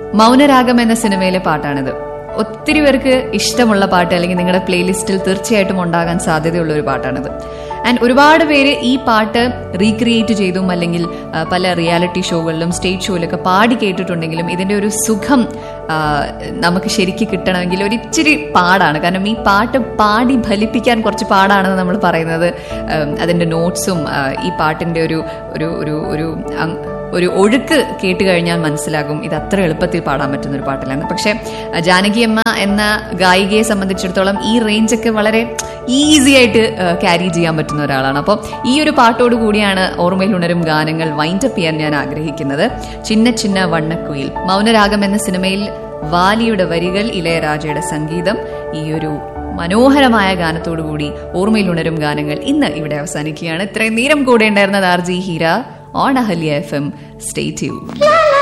മൗനരാഗം എന്ന സിനിമയിലെ പാട്ടാണിത് ഒത്തിരി പേർക്ക് ഇഷ്ടമുള്ള പാട്ട് അല്ലെങ്കിൽ നിങ്ങളുടെ പ്ലേലിസ്റ്റിൽ തീർച്ചയായിട്ടും ഉണ്ടാകാൻ സാധ്യതയുള്ള ഒരു പാട്ടാണിത് ആൻഡ് ഒരുപാട് പേര് ഈ പാട്ട് റീക്രിയേറ്റ് ചെയ്തും അല്ലെങ്കിൽ ആ, പല റിയാലിറ്റി ഷോകളിലും സ്റ്റേജ് ഷോയിലൊക്കെ പാടി കേട്ടിട്ടുണ്ടെങ്കിലും ഇതിന്റെ ഒരു സുഖം ആ, നമുക്ക് ശരിക്ക് കിട്ടണമെങ്കിൽ ഒരു ഇച്ചിരി പാടാണ് കാരണം ഈ പാട്ട് പാടി ഫലിപ്പിക്കാൻ കുറച്ച് പാടാണെന്ന് നമ്മൾ പറയുന്നത് ഉം, അതിന്റെ നോട്ട്സും ആ, ഈ പാട്ടിന്റെ ഒരു ഒരു ഒരു ഒരു അങ്- ഒരു ഒഴുക്ക് കേട്ട് കഴിഞ്ഞാൽ മനസ്സിലാകും ഇത് അത്ര എളുപ്പത്തിൽ പാടാൻ പറ്റുന്ന ഒരു പാട്ടിലാണ് പക്ഷെ അഹ് ജാനകിയമ്മ എന്ന ഗായികയെ സംബന്ധിച്ചിടത്തോളം ഈ റേഞ്ചൊക്കെ വളരെ ഈസി ആയിട്ട് ക്യാരി ചെയ്യാൻ പറ്റുന്ന ഒരാളാണ് അപ്പോൾ ഈ ഒരു പാട്ടോട് കൂടിയാണ് ഓർമ്മയിൽ ഉണരും ഗാനങ്ങൾ വൈൻഡപ്പ് ചെയ്യാൻ ഞാൻ ആഗ്രഹിക്കുന്നത് ചിന്ന ചിന്ന വണ്ണക്കുയിൽ മൗനരാഗം എന്ന സിനിമയിൽ വാലിയുടെ വരികൾ ഇളയരാജയുടെ സംഗീതം ഈ ഒരു മനോഹരമായ ഗാനത്തോടു കൂടി ഓർമ്മയിൽ ഉണരും ഗാനങ്ങൾ ഇന്ന് ഇവിടെ അവസാനിക്കുകയാണ് ഇത്രയും നേരം കൂടെ ഉണ്ടായിരുന്നത് R G Heera on Ahalya F M stay tune